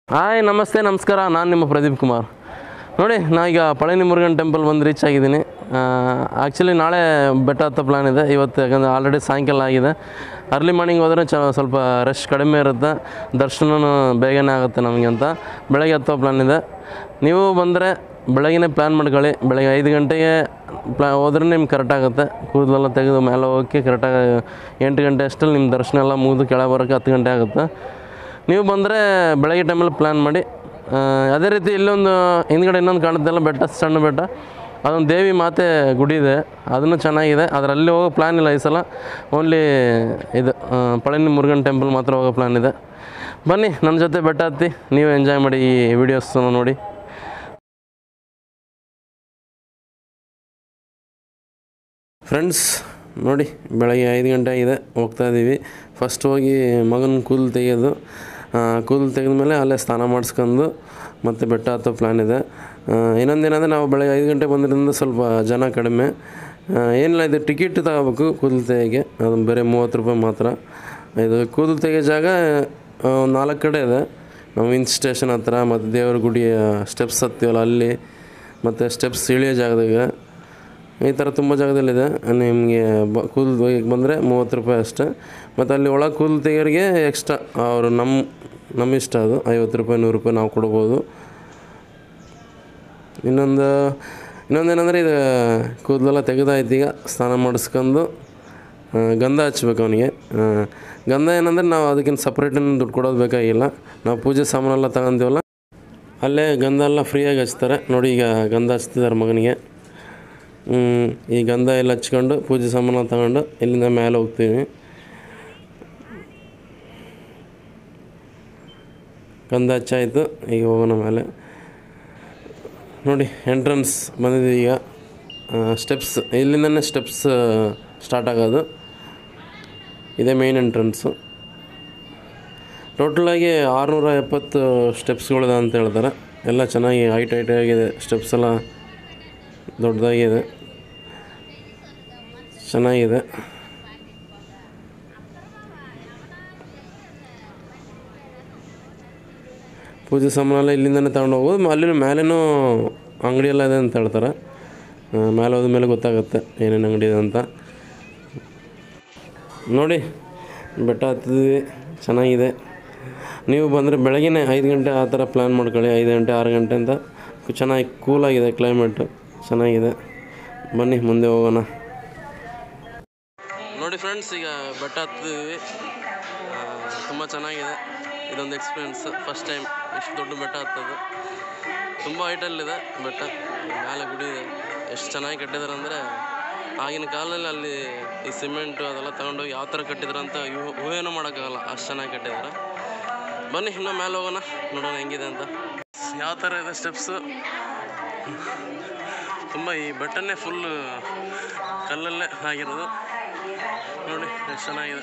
Hi ನಮಸ್ತೆ ನಮಸ್ಕಾರ ನಾನು ನಿಮ್ಮ ಪ್ರದೀಪ್ ಕುಮಾರ್ ನೋಡಿ ನಾ ಈಗ ಪಳನಿ ಮುರುಗನ್ ಟೆಂಪಲ್ ಬಂದು ರೀಚ್ ಆಗಿದ್ದೀನಿ ಆ್ಯಕ್ಚುಲಿ ನಾಳೆ ಬೆಟ್ಟ ಹತ್ತೋ ಪ್ಲ್ಯಾನ್ ಇದೆ ಇವತ್ತು ಯಾಕಂದರೆ ಆಲ್ರೆಡಿ ಸಾಯಂಕಾಲ ಆಗಿದೆ ಅರ್ಲಿ ಮಾರ್ನಿಂಗ್ ಹೋದರೆ ಚ ಸ್ವಲ್ಪ ರಶ್ ಕಡಿಮೆ ಇರುತ್ತೆ ದರ್ಶನನೂ ಬೇಗನೆ ಆಗುತ್ತೆ ನಮಗೆ ಅಂತ ಬೆಳಗ್ಗೆ ಹತ್ತೋ ಪ್ಲ್ಯಾನ್ ಇದೆ ನೀವು ಬಂದರೆ ಬೆಳಗ್ಗೆ ಪ್ಲ್ಯಾನ್ ಮಾಡ್ಕೊಳ್ಳಿ ಬೆಳಗ್ಗೆ ಐದು ಗಂಟೆಗೆ ಪ್ಲಾ ಹೋದ್ರೆ ನಿಮ್ಗೆ ಕರೆಕ್ಟ್ ಆಗುತ್ತೆ ಕೂದಲೆಲ್ಲ ತೆಗೆದು ಮೇಲೆ ಹೋಗೋಕ್ಕೆ ಕರೆಕ್ಟಾಗಿ ಎಂಟು ಗಂಟೆ ಅಷ್ಟರಲ್ಲಿ ನಿಮ್ಮ ದರ್ಶನ ಎಲ್ಲ ಮುಗಿದು ಕೆಳಗೆ ಬರೋಕ್ಕೆ ಹತ್ತು ಗಂಟೆ ಆಗುತ್ತೆ ನೀವು ಬಂದರೆ ಬೆಳಗ್ಗೆ ಟೈಮಲ್ಲಿ ಪ್ಲ್ಯಾನ್ ಮಾಡಿ ಆ, ಅದೇ ರೀತಿ ಇಲ್ಲೊಂದು ಹಿಂದ್ಗಡೆ ಇನ್ನೊಂದು ಕಾಣುತ್ತಲ್ಲ ಬೆಟ್ಟ ಸಣ್ಣ ಬೆಟ್ಟ ಅದೊಂದು ದೇವಿ ಮಾತೆ ಗುಡಿ ಇದೆ ಅದನ್ನು ಚೆನ್ನಾಗಿದೆ ಆದರೆ ಅಲ್ಲಿ ಹೋಗೋ ಪ್ಲ್ಯಾನ್ ಇಲ್ಲ ಈ ಸಲ ಓನ್ಲಿ ಇದು ಆ, ಪಳನಿ ಮುರುಗನ್ ಟೆಂಪಲ್ ಮಾತ್ರ ಹೋಗೋ ಪ್ಲ್ಯಾನ್ ಇದೆ ಬನ್ನಿ ನನ್ನ ಜೊತೆ ಬೆಟ್ಟ ಹತ್ತಿ ನೀವು ಎಂಜಾಯ್ ಮಾಡಿ ಈ ವಿಡಿಯೋಸ್ನ ನೋಡಿ ಫ್ರೆಂಡ್ಸ್ ನೋಡಿ ಬೆಳಗ್ಗೆ ಐದು ಗಂಟೆ ಆಗಿದೆ ಹೋಗ್ತಾ ಇದ್ದೀವಿ ಫಸ್ಟ್ ಹೋಗಿ ಮಗನ ಕೂದಲು ತೆಗೆಯೋದು ಕೂದಲು ತೆಗೆದ್ಮೇಲೆ ಅಲ್ಲೇ ಸ್ನಾನ ಮಾಡಿಸ್ಕೊಂಡು ಮತ್ತೆ ಬೆಟ್ಟ ಹತ್ತೋ ಪ್ಲ್ಯಾನ್ ಇದೆ ಆ, ಇನ್ನೊಂದೇನಂದರೆ ನಾವು ಬೆಳಗ್ಗೆ ಐದು ಗಂಟೆ ಬಂದಿರೋದ್ರಿಂದ ಸ್ವಲ್ಪ ಜನ ಕಡಿಮೆ ಆ, ಏನಿಲ್ಲ ಇದು ಟಿಕೆಟ್ ತಗೋಬೇಕು ಕೂದಲು ತೆಗೆಯೋಕ್ಕೆ ಅದು ಬೇರೆ ಮೂವತ್ತು ರೂಪಾಯಿ ಮಾತ್ರ ಇದು ಕೂದಲು ತೆಗೆಯೋ ಜಾಗ ಆ, ಒಂದು ನಾಲ್ಕು ಕಡೆ ಇದೆ ನಾವು ಇನ್ ಸ್ಟೇಷನ್ ಹತ್ರ ಮತ್ತು ದೇವರ ಗುಡಿಯ ಸ್ಟೆಪ್ಸ್ ಹತ್ತೀವಲ್ಲ ಅಲ್ಲಿ ಮತ್ತು ಸ್ಟೆಪ್ಸ್ ಇಳಿಯೋ ಜಾಗದಾಗ ಈ ಥರ ತುಂಬ ಜಾಗದಲ್ಲಿದೆ ನಿಮಗೆ ಬ ಕೂದಲು ಒಯ್ಯಕ್ಕೆ ಬಂದರೆ ಮೂವತ್ತು ರೂಪಾಯಿ ಅಷ್ಟೇ ಮತ್ತು ಅಲ್ಲಿ ಒಳಗೆ ಕೂದಲು ತೆಗಿಯೋರಿಗೆ ಎಕ್ಸ್ಟ್ರಾ ಅವರು ನಮ್ಮ ನಮ್ಮ ಇಷ್ಟ ಅದು ಐವತ್ತು ರೂಪಾಯಿ ನೂರು ರೂಪಾಯಿ ನಾವು ಕೊಡ್ಬೋದು ಇನ್ನೊಂದು ಇನ್ನೊಂದೇನೆಂದರೆ ಇದು ಕೂದಲೆಲ್ಲ ತೆಗೆದಾಯ್ತು ಈಗ ಸ್ನಾನ ಮಾಡಿಸ್ಕೊಂಡು ಆ, ಗಂಧ ಹಚ್ಬೇಕು ಅವನಿಗೆ ಆ, ಗಂಧ ಏನಂದರೆ ನಾವು ಅದಕ್ಕಿಂತ ಸಪ್ರೇಟನ್ನು ದುಡ್ಡು ಕೊಡೋದು ಬೇಕಾಗಿಲ್ಲ ನಾವು ಪೂಜೆ ಸಾಮಾನೆಲ್ಲ ತಗೊಂತೀವಲ್ಲ ಅಲ್ಲೇ ಗಂಧ ಎಲ್ಲ ಫ್ರೀಯಾಗಿ ಹಚ್ತಾರೆ ನೋಡಿ ಈಗ ಗಂಧ ಹಚ್ತಿದ್ದಾರೆ ಮಗನಿಗೆ ಹ್ಮ್, ಈ ಗಂಧ ಎಲ್ಲ ಹಚ್ಕೊಂಡು ಪೂಜೆ ಸಾಮಾನು ತಗೊಂಡು ಇಲ್ಲಿಂದ ಮೇಲೆ ಹೋಗ್ತೀವಿ ಗಂಧ ಹಚ್ಚಾಯಿತು ಈಗ ಹೋಗೋಣ ಮೇಲೆ ನೋಡಿ ಎಂಟ್ರನ್ಸ್ ಬಂದಿದೆ ಈಗ ಸ್ಟೆಪ್ಸ್ ಇಲ್ಲಿಂದನೇ ಸ್ಟೆಪ್ಸ್ ಸ್ಟಾರ್ಟ್ ಆಗೋದು ಇದೇ ಮೇನ್ ಎಂಟ್ರೆನ್ಸು ಟೋಟಲಾಗಿ ಆರುನೂರ ಎಪ್ಪತ್ತು ಸ್ಟೆಪ್ಸ್ಗಳಿದೆ ಅಂತ ಹೇಳ್ತಾರೆ ಎಲ್ಲ ಚೆನ್ನಾಗಿ ಹೈಟ್ ಹೈಟ್ ಆಗಿದೆ ಸ್ಟೆಪ್ಸ್ ಎಲ್ಲ ದೊಡ್ಡದಾಗಿದೆ ಚೆನ್ನಾಗಿದೆ ಪೂಜೆ ಸಾಮಾನೆಲ್ಲ ಇಲ್ಲಿಂದನೇ ತಗೊಂಡು ಹೋಗೋದು ಅಲ್ಲಿನ ಮೇಲೇನೂ ಅಂಗಡಿ ಎಲ್ಲ ಇದೆ ಅಂತ ಹೇಳ್ತಾರೆ ಆ, ಮೇಲೆ ಹೋದ ಮೇಲೆ ಗೊತ್ತಾಗುತ್ತೆ ಏನೇನು ಅಂಗಡಿ ಇದೆ ಅಂತ ನೋಡಿ ಬೆಟ್ಟ ಹತ್ತಿದ್ವಿ ಚೆನ್ನಾಗಿದೆ ನೀವು ಬಂದರೆ ಬೆಳಗ್ಗೆ ಐದು ಗಂಟೆ ಆ ಥರ ಪ್ಲ್ಯಾನ್ ಮಾಡ್ಕೊಳ್ಳಿ ಐದು ಗಂಟೆ ಆರು ಗಂಟೆ ಅಂತ ಚೆನ್ನಾಗಿ ಕೂಲಾಗಿದೆ ಕ್ಲೈಮೇಟು ಚೆನ್ನಾಗಿದೆ ಬನ್ನಿ ಮುಂದೆ ಹೋಗೋಣ ನೋಡಿ ಫ್ರೆಂಡ್ಸ್ ಈಗ ಬೆಟ್ಟ ಹತ್ತಿದ್ದೀವಿ ತುಂಬ ಚೆನ್ನಾಗಿದೆ ಇದೊಂದು ಎಕ್ಸ್ಪೀರಿಯನ್ಸ್ ಫಸ್ಟ್ ಟೈಮ್ ಇಷ್ಟು ದೊಡ್ಡ ಬೆಟ್ಟ ಹತ್ತೋದು ತುಂಬ ಹೈಟಲ್ಲಿದೆ ಬೆಟ್ಟ ಮೇಲೆ ಗುಡಿ ಇದೆ ಎಷ್ಟು ಚೆನ್ನಾಗಿ ಕಟ್ಟಿದ್ದಾರೆ ಅಂದರೆ ಆಗಿನ ಕಾಲದಲ್ಲಿ ಅಲ್ಲಿ ಈ ಸಿಮೆಂಟು ಅದೆಲ್ಲ ತಗೊಂಡೋಗಿ ಯಾವ ಥರ ಕಟ್ಟಿದ್ರು ಅಂತ ಇವು ಊಹೆನೂ ಮಾಡೋಕ್ಕಾಗಲ್ಲ ಅಷ್ಟು ಚೆನ್ನಾಗಿ ಕಟ್ಟಿದ್ದಾರೆ ಬನ್ನಿ ಇನ್ನೂ ಮೇಲೆ ಹೋಗೋಣ ನೋಡೋಣ ಹೆಂಗಿದೆ ಅಂತ ಯಾವ ಥರ ಇದೆ ಸ್ಟೆಪ್ಸು ತುಂಬ ಈ ಬೆಟ್ಟನೇ ಫುಲ್ ಕಲ್ಲಲ್ಲೇ ಆಗಿರೋದು ನೋಡಿ ಎಷ್ಟು ಚೆನ್ನಾಗಿದೆ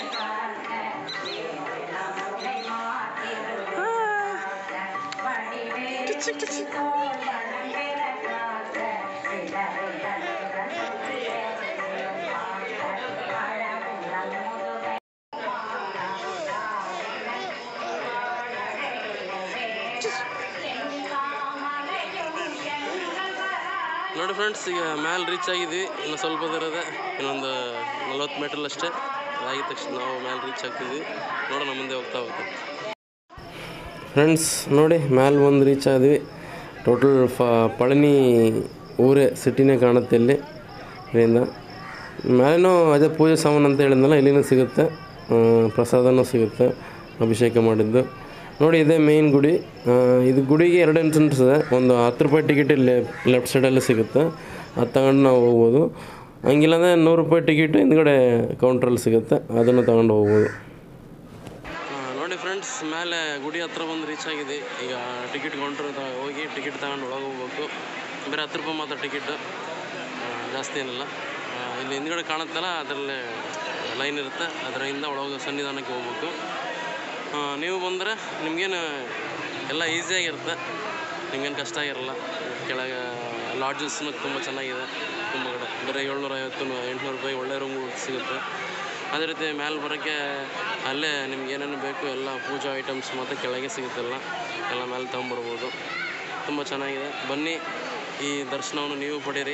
ನೋಡಿ ಫ್ರೆಂಡ್ಸ್ ಈಗ ಮ್ಯಾಲೆ ರೀಚ್ ಆಗಿದ್ವಿ ಇನ್ನು ಸ್ವಲ್ಪ ದೂರ ಇದೆ ಇನ್ನೊಂದು ನಲ್ವತ್ತು ಮೀಟರ್ ಅಷ್ಟೇ ಆಗಿದ ತಕ್ಷಣ ನಾವು ಮ್ಯಾಲೆ ರೀಚ್ ಆಗ್ತಿದ್ವಿ ನೋಡೋಣ ಮುಂದೆ ಹೋಗ್ತಾ ಹೋಗ್ತಾ ಫ್ರೆಂಡ್ಸ್ ನೋಡಿ ಮ್ಯಾಲೆ ಬಂದು ರೀಚ್ ಆದ್ವಿ ಟೋಟಲ್ ಫ ಪಳನಿ ಊರೇ ಸಿಟಿನೇ ಕಾಣುತ್ತೆ ಇಲ್ಲಿ ಇಲ್ಲಿಂದ ಮೇಲೇನೂ ಅದೇ ಪೂಜೆ ಸಾಮಾನು ಅಂತ ಹೇಳಿದ್ನಲ್ಲ ಇಲ್ಲಿನೂ ಸಿಗುತ್ತೆ ಆ, ಪ್ರಸಾದನೂ ಸಿಗುತ್ತೆ ಅಭಿಷೇಕ ಮಾಡಿದ್ದು ನೋಡಿ ಇದೇ ಮೇಯ್ನ್ ಗುಡಿ ಆ, ಇದು ಗುಡಿಗೆ ಎರಡು ಎಂಟ್ರೆನ್ಸ್ ಇದೆ ಒಂದು ಹತ್ತು ರೂಪಾಯಿ ಟಿಕೆಟ್ ಇಲ್ಲಿ ಲೆಫ್ಟ್ ಸೈಡಲ್ಲಿ ಸಿಗುತ್ತೆ ಅದು ತಗೊಂಡು ನಾವು ಹೋಗ್ಬೋದು ಹಂಗಿಲ್ಲಂದ್ರೆ ನೂರು ರೂಪಾಯಿ ಟಿಕೆಟ್ ಹಿಂದ್ಗಡೆ ಕೌಂಟ್ರಲ್ಲಿ ಸಿಗುತ್ತೆ ಅದನ್ನು ತಗೊಂಡು ಹೋಗ್ಬೋದು ನೋಡಿ ಫ್ರೆಂಡ್ಸ್ ಮೇಲೆ ಗುಡಿ ಹತ್ರ ಬಂದು ರೀಚ್ ಆಗಿದೆ ಈಗ ಟಿಕೆಟ್ ಕೌಂಟ್ರ್ ಹೋಗಿ ಟಿಕೆಟ್ ತಗೊಂಡು ಒಳಗೆ ಹೋಗ್ಬೇಕು ಬರೀ ಹತ್ತು ರೂಪಾಯಿ ಮಾತ್ರ ಟಿಕೆಟ್ ಜಾಸ್ತಿ ಏನಿಲ್ಲ ಆ, ಇಲ್ಲಿ ಹಿಂದ್ಗಡೆ ಕಾಣುತ್ತಲ್ಲ ಅದರಲ್ಲೇ ಲೈನ್ ಇರುತ್ತೆ ಅದರಿಂದ ಒಳಗೆ ಸನ್ನಿಧಾನಕ್ಕೆ ಹೋಗ್ಬೇಕು ಆ, ನೀವು ಬಂದರೆ ನಿಮಗೇನು ಎಲ್ಲ ಈಸಿಯಾಗಿರುತ್ತೆ ನಿಮ್ಗೇನು ಕಷ್ಟ ಆಗಿರಲ್ಲ ಕೆಳಗೆ ಲಾಡ್ಜಸ್ನು ತುಂಬ ಚೆನ್ನಾಗಿದೆ ತುಂಬ ಕಡೆ ಬರೀ ಏಳ್ನೂರ ಐವತ್ತು ಎಂಟುನೂರು ರೂಪಾಯಿ ಒಳ್ಳೆ ರೂಮ್ ಸಿಗುತ್ತೆ ಅದೇ ರೀತಿ ಮೇಲೆ ಬರೋಕ್ಕೆ ಅಲ್ಲೇ ನಿಮ್ಗೆ ಏನೇನು ಬೇಕು ಎಲ್ಲ ಪೂಜಾ ಐಟಮ್ಸ್ ಮತ್ತು ಕೆಳಗೆ ಸಿಗುತ್ತಲ್ಲ ಎಲ್ಲ ಮೇಲೆ ತೊಗೊಂಬರ್ಬೋದು ತುಂಬ ಚೆನ್ನಾಗಿದೆ ಬನ್ನಿ ಈ ದರ್ಶನವನ್ನು ನೀವು ಪಡೀರಿ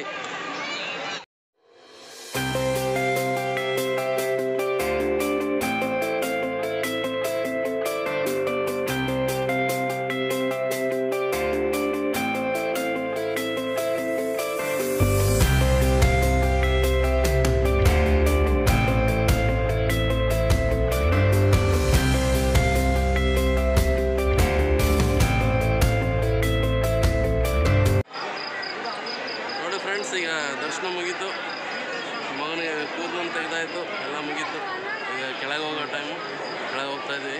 ನೋಡಿ ಫ್ರೆಂಡ್ಸ್ ಈಗ ದರ್ಶನ ಮುಗೀತು ಮಗನಿಗೆ ಕೂದಲು ತೆಗ್ದಾಯ್ತು ಎಲ್ಲ ಮುಗೀತು ಈಗ ಕೆಳಗೆ ಹೋಗೋ ಟೈಮು ಕೆಳಗೆ ಹೋಗ್ತಾ ಇದ್ವಿ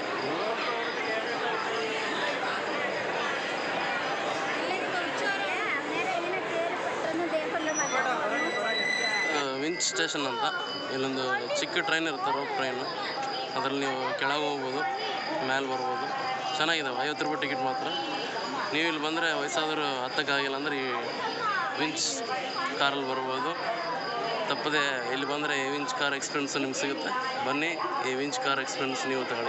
ವಿಂಚ್ ಸ್ಟೇಷನ್ ಅಂತ ಇಲ್ಲೊಂದು ಚಿಕ್ಕ ಟ್ರೈನ್ ಇರುತ್ತೆ ರೋಪ್ ಟ್ರೈನು ಅದರಲ್ಲಿ ನೀವು ಕೆಳಗೆ ಹೋಗ್ಬೋದು ಮೇಲೆ ಬರ್ಬೋದು ಚೆನ್ನಾಗಿದ್ದಾವೆ ಐವತ್ತು ರೂಪಾಯಿ ಟಿಕೆಟ್ ಮಾತ್ರ ನೀವು ಇಲ್ಲಿ ಬಂದರೆ ವಯಸ್ಸಾದರೂ ಹತ್ತಕ್ಕಾಗಿಲ್ಲ ಅಂದರೆ ಈ ವಿಂಚ್ ಕಾರಲ್ಲಿ ಬರ್ಬೋದು ತಪ್ಪದೆ ಇಲ್ಲಿ ಬಂದರೆ ಈ ವಿಂಚ್ ಕಾರ್ ಎಕ್ಸ್ಪೀರಿಯನ್ಸ್ ನಿಮ್ಗೆ ಸಿಗುತ್ತೆ ಬನ್ನಿ ಈ ವಿಂಚ್ ಕಾರ್ ಎಕ್ಸ್ಪೀರಿಯನ್ಸ್ ನೀವು ತಗೊಳ್ಳಿ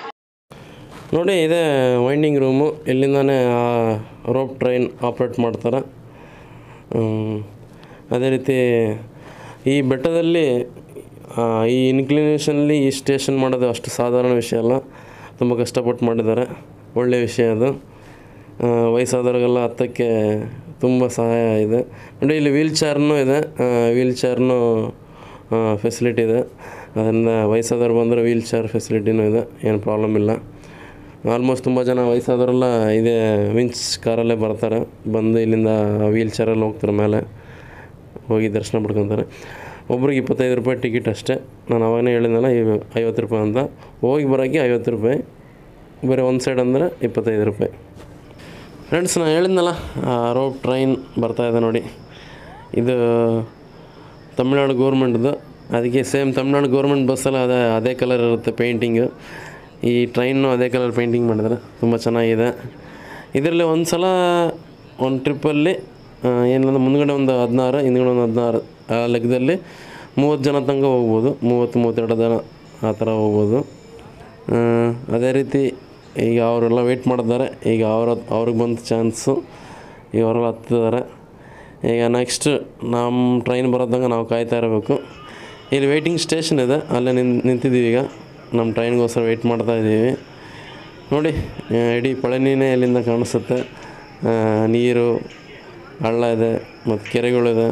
ನೋಡಿ ಇದೇ ವೈಂಡಿಂಗ್ ರೂಮು ಇಲ್ಲಿಂದಾನೇ ಆ ರೋಪ್ ಟ್ರೈನ್ ಆಪ್ರೇಟ್ ಮಾಡ್ತಾರೆ ಹ್ಮ್. ಅದೇ ರೀತಿ ಈ ಬೆಟ್ಟದಲ್ಲಿ ಆ, ಈ ಇನ್ಕ್ಲಿನೇಷನಲ್ಲಿ ಈ ಸ್ಟೇಷನ್ ಮಾಡೋದು ಅಷ್ಟು ಸಾಧಾರಣ ವಿಷಯ ಅಲ್ಲ ತುಂಬ ಕಷ್ಟಪಟ್ಟು ಮಾಡಿದ್ದಾರೆ ಒಳ್ಳೆಯ ವಿಷಯ ಅದು ಆ, ವಯಸ್ಸಾದವ್ರಿಗೆಲ್ಲ ಹತ್ತಕ್ಕೆ ತುಂಬ ಸಹಾಯ ಇದೆ ನೋಡಿ ಇಲ್ಲಿ ವೀಲ್ ಚೇರ್ನೂ ಇದೆ ವೀಲ್ ಚೇರ್ನೂ ಫೆಸಿಲಿಟಿ ಇದೆ ಅದರಿಂದ ವಯಸ್ಸಾದವ್ರು ಬಂದರೆ ವೀಲ್ ಚೇರ್ ಫೆಸಿಲಿಟಿನೂ ಇದೆ ಏನು ಪ್ರಾಬ್ಲಮ್ ಇಲ್ಲ ಆಲ್ಮೋಸ್ಟ್ ತುಂಬ ಜನ ವಯಸ್ಸಾದವರೆಲ್ಲ ಇದೇ ವಿಂಚ್ ಕಾರಲ್ಲೇ ಬರ್ತಾರೆ ಬಂದು ಇಲ್ಲಿಂದ ವೀಲ್ ಚೇರಲ್ಲಿ ಹೋಗ್ತಾರೆ ಮೇಲೆ ಹೋಗಿ ದರ್ಶನ ಪಡ್ಕೊತಾರೆ ಒಬ್ರಿಗೆ ಇಪ್ಪತ್ತೈದು ರೂಪಾಯಿ ಟಿಕೆಟ್ ಅಷ್ಟೇ ನಾನು ಅವಾಗನೇ ಹೇಳಿದ್ನಲ್ಲ ಈ ಐವತ್ತು ರೂಪಾಯಿ ಅಂತ ಹೋಗಿ ಬರೋಕ್ಕೆ ಐವತ್ತು ರೂಪಾಯಿ ಬರೀ ಒಂದು ಸೈಡ್ ಅಂದರೆ ಇಪ್ಪತ್ತೈದು ರೂಪಾಯಿ ಫ್ರೆಂಡ್ಸ್ ನಾನು ಹೇಳಿದ್ನಲ್ಲ ರೋಪ್ ಟ್ರೈನ್ ಬರ್ತಾ ಇದೆ ನೋಡಿ ಇದು ತಮಿಳ್ನಾಡು ಗೌರ್ಮೆಂಟ್ದು ಅದಕ್ಕೆ ಸೇಮ್ ತಮಿಳ್ನಾಡು ಗೌರ್ಮೆಂಟ್ ಬಸ್ಸಲ್ಲ ಅದೇ ಅದೇ ಕಲರ್ ಇರುತ್ತೆ ಪೇಂಟಿಂಗು ಈ ಟ್ರೈನು ಅದೇ ಕಲರ್ ಪೇಂಟಿಂಗ್ ಮಾಡಿದ್ದಾರೆ ತುಂಬ ಚೆನ್ನಾಗಿದೆ ಇದರಲ್ಲಿ ಒಂದು ಸಲ ಒಂದು ಟ್ರಿಪ್ಪಲ್ಲಿ ಏನಂದ್ರೆ ಮುಂದ್ಗಡೆ ಒಂದು ಹದಿನಾರು ಹಿಂದ್ಗಡೆ ಒಂದು ಹದಿನಾರು ಆ ಲೆಕ್ಕದಲ್ಲಿ ಮೂವತ್ತು ಜನ ತನಕ ಹೋಗ್ಬೋದು ಮೂವತ್ತು ಮೂವತ್ತೆರಡು ಜನ ಆ ಥರ ಹೋಗ್ಬೋದು ಆ, ಅದೇ ರೀತಿ ಈಗ ಅವರೆಲ್ಲ ವೆಯ್ಟ್ ಮಾಡಿದ್ದಾರೆ ಈಗ ಅವ್ರ ಅವ್ರಿಗೆ ಬಂದ ಚಾನ್ಸು ಈಗ ಅವರೆಲ್ಲ ಹತ್ತಿದ್ದಾರೆ ಈಗ ನೆಕ್ಸ್ಟ್ ನಮ್ಮ ಟ್ರೈನ್ ಬರೋದಂಗೆ ನಾವು ಕಾಯ್ತಾ ಇರಬೇಕು ಇಲ್ಲಿ ವೆಯ್ಟಿಂಗ್ ಸ್ಟೇಷನ್ ಇದೆ ಅಲ್ಲೇ ನಿನ್ ನಿಂತಿದ್ದೀವಿ ಈಗ ನಮ್ಮ ಟ್ರೈನ್ಗೋಸ್ಕರ ವೆಯ್ಟ್ ಮಾಡ್ತಾ ಇದ್ದೀವಿ ನೋಡಿ ಆ, ಇಡೀ ಪಳನಿನೇ ಇಲ್ಲಿಂದ ಕಾಣಿಸುತ್ತೆ ಆ, ನೀರು ಹಳ್ಳ ಇದೆ ಮತ್ತು ಕೆರೆಗಳಿದೆ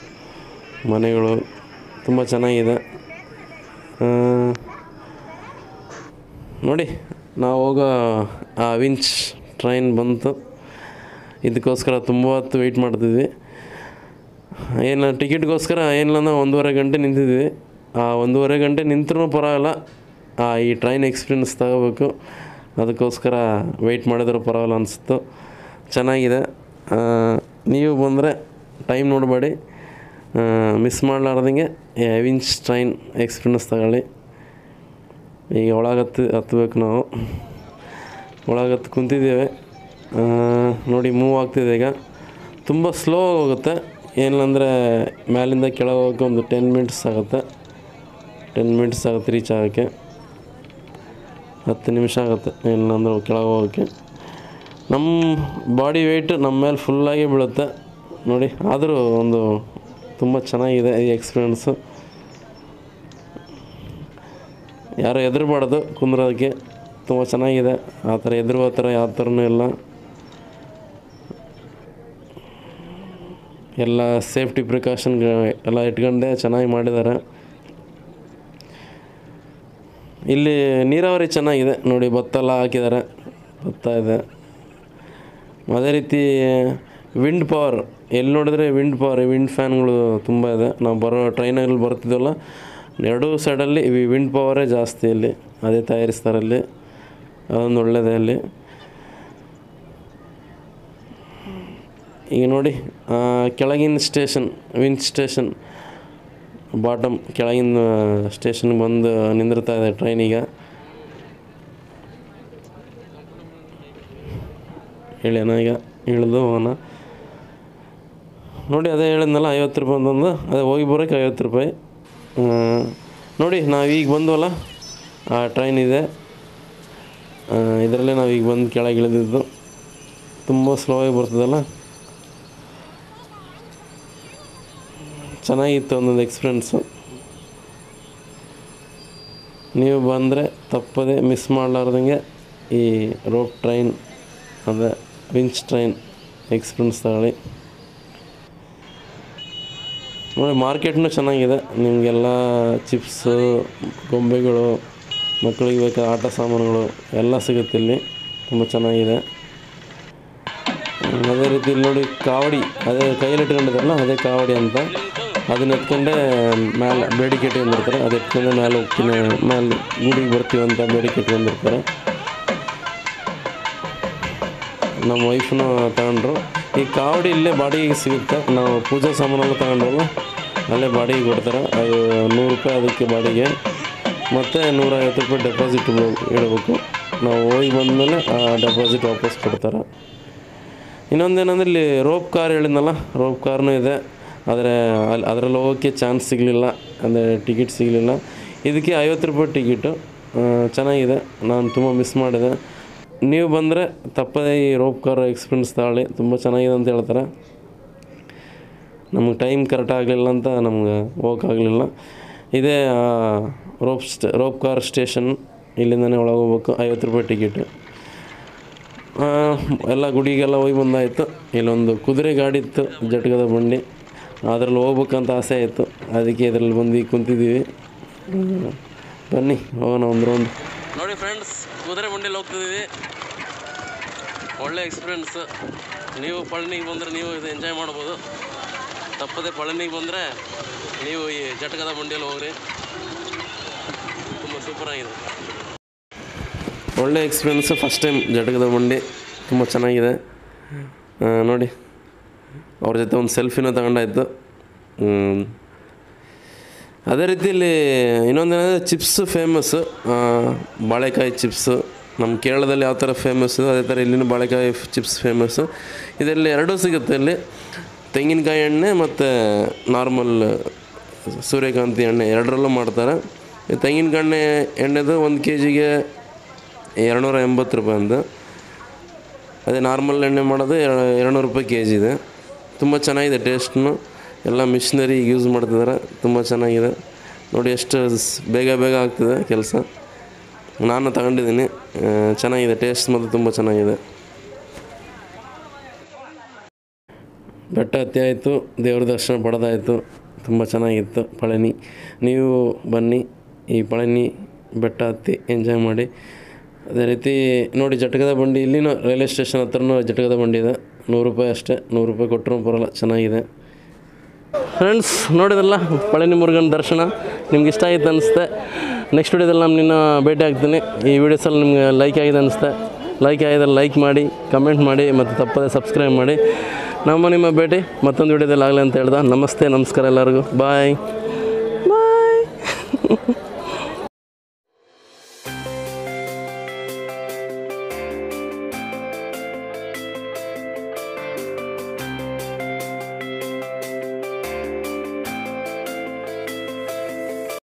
ಮನೆಗಳು ತುಂಬ ಚೆನ್ನಾಗಿದೆ ಆ, ನೋಡಿ ನಾವು ಹೋಗೋ ಆ ವಿಂಚ್ ಟ್ರೈನ್ ಬಂತು ಇದಕ್ಕೋಸ್ಕರ ತುಂಬ ಹೊತ್ತು ವೆಯ್ಟ್ ಮಾಡ್ತಿದ್ವಿ ಏನು ಟಿಕೆಟ್ಗೋಸ್ಕರ ಏನಿಲ್ಲ ಒಂದೂವರೆ ಗಂಟೆ ನಿಂತಿದ್ವಿ ಆ ಒಂದೂವರೆ ಗಂಟೆ ನಿಂತ್ರೂ ಪರವಾಗಿಲ್ಲ ಆ ಈ ಟ್ರೈನ್ ಎಕ್ಸ್ಪೀರಿಯನ್ಸ್ ತಗೋಬೇಕು ಅದಕ್ಕೋಸ್ಕರ ವೆಯ್ಟ್ ಮಾಡಿದ್ರೆ ಪರವಾಗಿಲ್ಲ ಅನಿಸ್ತು ಚೆನ್ನಾಗಿದೆ ಆ, ನೀವು ಬಂದರೆ ಟೈಮ್ ನೋಡಬೇಡಿ ಮಿಸ್ ಮಾಡಲಾರ್ದಂಗೆ ವಿಂಚ್ ಟ್ರೈನ್ ಎಕ್ಸ್ಪೀರಿಯನ್ಸ್ ತಗೊಳ್ಳಿ ಈಗ ಒಳಗೆ ಹತ್ತಿ ಹತ್ಬೇಕು ನಾವು ಒಳಗೆ ಹತ್ತು ಕುಂತಿದ್ದೇವೆ ಆ, ನೋಡಿ ಮೂವ್ ಆಗ್ತಿದೆ ಈಗ ತುಂಬ ಸ್ಲೋ ಹೋಗುತ್ತೆ ಏನಿಲ್ಲಂದರೆ ಮ್ಯಾಲಿಂದ ಕೆಳಗೆ ಹೋಗೋಕ್ಕೆ ಒಂದು ಟೆನ್ ಮಿನಿಟ್ಸ್ ಆಗುತ್ತೆ ಟೆನ್ ಮಿನಿಟ್ಸ್ ಆಗುತ್ತೆ ರೀಚ್ ಆಗೋಕ್ಕೆ ಹತ್ತು ನಿಮಿಷ ಆಗುತ್ತೆ ಏನಿಲ್ಲಂದ್ರೆ ಕೆಳಗೆ ಹೋಗೋಕ್ಕೆ ನಮ್ಮ ಬಾಡಿ ವೆಯ್ಟ್ ನಮ್ಮ ಮೇಲೆ ಫುಲ್ಲಾಗಿ ಬೀಳುತ್ತೆ ನೋಡಿ ಆದರೂ ಒಂದು ತುಂಬ ಚೆನ್ನಾಗಿದೆ ಈ ಎಕ್ಸ್ಪೀರಿಯೆನ್ಸು ಯಾರು ಹೆದರ್ಬಾರ್ದು ಕುಂದ್ರೋದಕ್ಕೆ ತುಂಬ ಚೆನ್ನಾಗಿದೆ ಆ ಥರ ಹೆದರುವ ಥರ ಯಾವ ಥರನೂ ಇಲ್ಲ ಎಲ್ಲ ಸೇಫ್ಟಿ ಪ್ರಿಕಾಷನ್ ಎಲ್ಲ ಇಟ್ಕೊಂಡೆ ಚೆನ್ನಾಗಿ ಮಾಡಿದ್ದಾರೆ ಇಲ್ಲಿ ನೀರಾವರಿ ಚೆನ್ನಾಗಿದೆ ನೋಡಿ ಭತ್ತ ಎಲ್ಲ ಹಾಕಿದ್ದಾರೆ ಭತ್ತ ಇದೆ ಅದೇ ರೀತಿ ವಿಂಡ್ ಪವರ್ ಎಲ್ಲಿ ನೋಡಿದ್ರೆ ವಿಂಡ್ ಪವರ್ ವಿಂಡ್ ಫ್ಯಾನ್ಗಳು ತುಂಬ ಇದೆ ನಾವು ಬರೋ ಟ್ರೈನಲ್ಲಿ ಬರ್ತಿದ್ವಲ್ಲ ಎರಡೂ ಸೈಡಲ್ಲಿ ಈ ವಿಂಡ್ ಪವರೇ ಜಾಸ್ತಿ ಇಲ್ಲಿ ಅದೇ ತಯಾರಿಸ್ತಾರೆ ಅಲ್ಲಿ ಅದೊಂದು ಒಳ್ಳೆಯದೇ ಅಲ್ಲಿ ಈಗ ನೋಡಿ ಆ, ಕೆಳಗಿನ ಸ್ಟೇಷನ್ ವಿಂಚ್ ಸ್ಟೇಷನ್ ಬಾಟಮ್ ಕೆಳಗಿನ ಸ್ಟೇಷನ್ಗೆ ಬಂದು ನಿಂದಿರ್ತಾ ಇದೆ ಟ್ರೈನ್ ಈಗ ಇಳಿಯೋಣ ಈಗ ಇಳಿದು ಹೋಗೋಣ ನೋಡಿ ಅದೇ ಹೇಳಿದ್ನಲ್ಲ ಐವತ್ತು ರೂಪಾಯಿ ಅಂತಂದು ಅದೇ ಹೋಗಿ ಬರೋಕ್ಕೆ ಐವತ್ತು ರೂಪಾಯಿ ನೋಡಿ ನಾವೀಗ ಬಂದ್ವಲ್ಲ ಆ ಟ್ರೈನ್ ಇದೆ ಇದರಲ್ಲೇ ನಾವೀಗ ಬಂದು ಕೆಳಗೆ ಇಳಿದಿದ್ದು ತುಂಬ ಸ್ಲೋ ಆಗಿ ಬರ್ತದಲ್ಲ ಚೆನ್ನಾಗಿತ್ತು ಒಂದೊಂದು ಎಕ್ಸ್ಪೀರಿಯನ್ಸು ನೀವು ಬಂದರೆ ತಪ್ಪದೆ ಮಿಸ್ ಮಾಡಲಾರ್ದಂಗೆ ಈ ರೋಪ್ ಟ್ರೈನ್ ಅಂದರೆ ವಿಂಚ್ ಟ್ರೈನ್ ಎಕ್ಸ್ಪೀರಿಯನ್ಸ್ ತಗೊಳ್ಳಿ ನೋಡಿ ಮಾರ್ಕೆಟ್ನೂ ಚೆನ್ನಾಗಿದೆ ನಿಮಗೆಲ್ಲ ಚಿಪ್ಸು ಗೊಂಬೆಗಳು ಮಕ್ಕಳಿಗೆ ಬೇಕಾದ ಆಟ ಸಾಮಾನುಗಳು ಎಲ್ಲ ಸಿಗುತ್ತೆ ಇಲ್ಲಿ ತುಂಬ ಚೆನ್ನಾಗಿದೆ ಹ್ಮ್, ಅದೇ ರೀತಿ ಇಲ್ಲಿ ನೋಡಿ ಕಾವಡಿ ಅದೇ ಕೈಯಲ್ಲಿ ಇಟ್ಕೊಂಡಿದ್ದಾರಲ್ಲ ಅದೇ ಕಾವಡಿ ಅಂತ ಅದನ್ನ ಎತ್ಕೊಂಡೆ ಮೇಲೆ ಬೇಡಿಕೆ ಇಟ್ಕೊಂಡಿರ್ತಾರೆ ಅದು ಎತ್ಕೊಂಡೆ ಮೇಲೆ ಹೋಗ್ತೀನಿ ಮೇಲೆ ಗುಡಿಗೆ ಬರ್ತೀವಿ ಅಂತ ಬೇಡಿಕೆ ಇಟ್ಕೊಂಡಿರ್ತಾರೆ ನಮ್ಮ ವೈಫ್ನು ತಗೊಂಡ್ರು ಈ ಕಾವಡಿ ಇಲ್ಲೇ ಬಾಡಿಗೆಗೆ ಸಿಗುತ್ತೆ ನಾವು ಪೂಜಾ ಸಾಮಾನೆಲ್ಲ ತಗೊಂಡ್ರಲ್ಲ ಅಲ್ಲೇ ಬಾಡಿಗೆ ಕೊಡ್ತಾರೆ ಅದು ನೂರು ರೂಪಾಯಿ ಅದಕ್ಕೆ ಬಾಡಿಗೆ ಮತ್ತು ನೂರೈವತ್ತು ರೂಪಾಯಿ ಡೆಪಾಸಿಟ್ ಇಡಬೇಕು ನಾವು ಹೋಗಿ ಬಂದಮೇಲೆ ಆ ಡೆಪಾಸಿಟ್ ವಾಪಸ್ ಕೊಡ್ತಾರೆ ಇನ್ನೊಂದೇನಂದ್ರೆ ಇಲ್ಲಿ ರೋಪ್ ಕಾರ್ ಹೇಳಿದ್ನಲ್ಲ ರೋಪ್ ಕಾರ್ನೂ ಇದೆ ಆದರೆ ಅಲ್ಲಿ ಅದರಲ್ಲಿ ಹೋಗೋಕ್ಕೆ ಚಾನ್ಸ್ ಸಿಗಲಿಲ್ಲ ಅಂದರೆ ಟಿಕೆಟ್ ಸಿಗಲಿಲ್ಲ ಇದಕ್ಕೆ ಐವತ್ತು ರೂಪಾಯಿ ಟಿಕೆಟು ಆ, ಚೆನ್ನಾಗಿದೆ ನಾನು ತುಂಬ ಮಿಸ್ ಮಾಡಿದೆ ನೀವು ಬಂದರೆ ತಪ್ಪದೇ ಈ ರೋಪ್ ಕಾರ್ ಎಕ್ಸ್ಪೀರಿಯನ್ಸ್ ತಗೊಳ್ಳಿ ತುಂಬ ಚೆನ್ನಾಗಿದೆ ಅಂತ ಹೇಳ್ತಾರೆ ನಮ್ಗೆ ಟೈಮ್ ಕರೆಕ್ಟ್ ಆಗಲಿಲ್ಲ ಅಂತ ನಮ್ಗೆ ಹೋಗೋಕ್ಕಾಗಲಿಲ್ಲ ಇದೇ ಆ, ರೋಪ್ ಸ್ಟ ರೋಪ್ ಕಾರ್ ಸ್ಟೇಷನ್ ಇಲ್ಲಿಂದನೇ ಒಳಗೆ ಹೋಗ್ಬೇಕು ಐವತ್ತು ರೂಪಾಯಿ ಟಿಕೆಟು ಆ, ಎಲ್ಲ ಗುಡಿಗೆಲ್ಲ ಹೋಗಿ ಬಂದಾಯಿತು ಇಲ್ಲೊಂದು ಕುದುರೆ ಗಾಡಿ ಇತ್ತು ಜಟ್ಕದ ಬಂಡಿ ಅದರಲ್ಲಿ ಹೋಗ್ಬೇಕಂತ ಆಸೆ ಆಯಿತು ಅದಕ್ಕೆ ಇದರಲ್ಲಿ ಬಂದು ಕುಂತಿದ್ದೀವಿ ಹ್ಮ್. ಬನ್ನಿ ಹೋಗೋಣ ಒಂದು ರೌಂಡ್ ನೋಡಿ ಫ್ರೆಂಡ್ಸ್ ಕುದುರೆ ಬಂಡಿಲಿ ಹೋಗ್ತಿದ್ದೀವಿ ಒಳ್ಳೆ ಎಕ್ಸ್ಪೀರಿಯನ್ಸ್ ನೀವು ಪಳನಿಗೆ ಬಂದರೆ ನೀವು ಇದು ಎಂಜಾಯ್ ಮಾಡ್ಬೋದು ತಪ್ಪದೆ ಪಳನಿಗೆ ಬಂದರೆ ನೀವು ಈ ಜಟಕದ ಬಂಡಿಯಲ್ಲಿ ಹೋಗ್ರಿ ತುಂಬ ಸೂಪರಾಗಿದೆ ಒಳ್ಳೆ ಎಕ್ಸ್ಪೀರಿಯನ್ಸು ಫಸ್ಟ್ ಟೈಮ್ ಜಟಕದ ಬಂಡಿ ತುಂಬ ಚೆನ್ನಾಗಿದೆ ಆ, ನೋಡಿ ಅವ್ರ ಜೊತೆ ಒಂದು ಸೆಲ್ಫಿನೂ ತಗೊಂಡಾಯ್ತು ಹ್ಮ್. ಅದೇ ರೀತಿಯಲ್ಲಿ ಇನ್ನೊಂದೇನಂದರೆ ಚಿಪ್ಸು ಫೇಮಸ್ಸು ಬಾಳೆಕಾಯಿ ಚಿಪ್ಸು ನಮ್ಮ ಕೇರಳದಲ್ಲಿ ಯಾವ ಥರ ಫೇಮಸ್ಸು ಅದೇ ಥರ ಇಲ್ಲಿನೂ ಬಾಳೆಕಾಯಿ ಚಿಪ್ಸ್ ಫೇಮಸ್ಸು ಇದರಲ್ಲಿ ಎರಡೂ ಸಿಗುತ್ತೆ ಇಲ್ಲಿ ತೆಂಗಿನಕಾಯಿ ಎಣ್ಣೆ ಮತ್ತು ನಾರ್ಮಲ್ ಸೂರ್ಯಕಾಂತಿ ಎಣ್ಣೆ ಎರಡರಲ್ಲೂ ಮಾಡ್ತಾರೆ ಈ ತೆಂಗಿನಕಾಯಿ ಎಣ್ಣೆ ಎಣ್ಣೆದು ಒಂದು ಕೆ ಜಿಗೆ ಎರಡುನೂರ ಎಂಬತ್ತು ರೂಪಾಯಿ ಅಂತ ಅದೇ ನಾರ್ಮಲ್ ಎಣ್ಣೆ ಮಾಡೋದು ಎರ- ಎರಡುನೂರು ರೂಪಾಯಿ ಕೆ ಜಿ ಇದೆ ತುಂಬ ಚೆನ್ನಾಗಿದೆ ಟೇಸ್ಟ್ನು ಎಲ್ಲ ಮಿಷ್ನರಿ ಯೂಸ್ ಮಾಡ್ತಿದ್ದಾರೆ ತುಂಬ ಚೆನ್ನಾಗಿದೆ ನೋಡಿ ಎಷ್ಟು ಸ್- ಬೇಗ ಬೇಗ ಆಗ್ತದೆ ಕೆಲಸ ನಾನು ತಗೊಂಡಿದ್ದೀನಿ ಆ, ಚೆನ್ನಾಗಿದೆ ಟೇಸ್ಟ್ ಮತ್ತು ತುಂಬ ಚೆನ್ನಾಗಿದೆ ಬೆಟ್ಟ ಹತ್ತಿ ಆಯಿತು ದೇವ್ರ ದರ್ಶನ ಪಡೆದಾಯಿತು ತುಂಬ ಚೆನ್ನಾಗಿತ್ತು ಪಳನಿ ನೀವು ಬನ್ನಿ ಈ ಪಳನಿ ಬೆಟ್ಟ ಹತ್ತಿ ಎಂಜಾಯ್ ಮಾಡಿ ಅದೇ ರೀತಿ ನೋಡಿ ಜಟಕದ ಬಂಡಿ ಇಲ್ಲಿನೂ ರೈಲ್ವೆ ಸ್ಟೇಷನ್ ಹತ್ರನೂ ಜಟಕದ ಬಂಡಿ ಇದೆ ನೂರು ರೂಪಾಯಿ ಅಷ್ಟೇ ನೂರು ರೂಪಾಯಿ ಕೊಟ್ಟರು ಬರೋಲ್ಲ ಚೆನ್ನಾಗಿದೆ ಫ್ರೆಂಡ್ಸ್ ನೋಡಿದಲ್ಲ ಪಳನಿ ಮುರುಗನ್ ದರ್ಶನ ನಿಮ್ಗೆ ಇಷ್ಟ ಆಯಿತು ಅನಿಸುತ್ತೆ ನೆಕ್ಸ್ಟ್ ವಿಡಿಯೋದಲ್ಲಿ ನಾನು ನಿನ್ನ ಭೇಟಿ ಆಗ್ತೀನಿ ಈ ವಿಡಿಯೋಸಲ್ಲಿ ನಿಮ್ಗೆ ಲೈಕ್ ಆಗಿದೆ ಅನಿಸುತ್ತೆ ಲೈಕ್ ಆಗಿದ್ರೆ ಲೈಕ್ ಮಾಡಿ ಕಮೆಂಟ್ ಮಾಡಿ ಮತ್ತು ತಪ್ಪದೆ ಸಬ್ಸ್ಕ್ರೈಬ್ ಮಾಡಿ ನಮ್ಮ ನಿಮ್ಮ ಭೇಟಿ ಮತ್ತೊಂದು ವಿಡಿಯೋದಲ್ಲಿ ಆಗಲಿ ಅಂತ ಹೇಳ್ದ ನಮಸ್ತೆ ನಮಸ್ಕಾರ ಎಲ್ಲರಿಗೂ ಬಾಯ್ ಬಾಯ್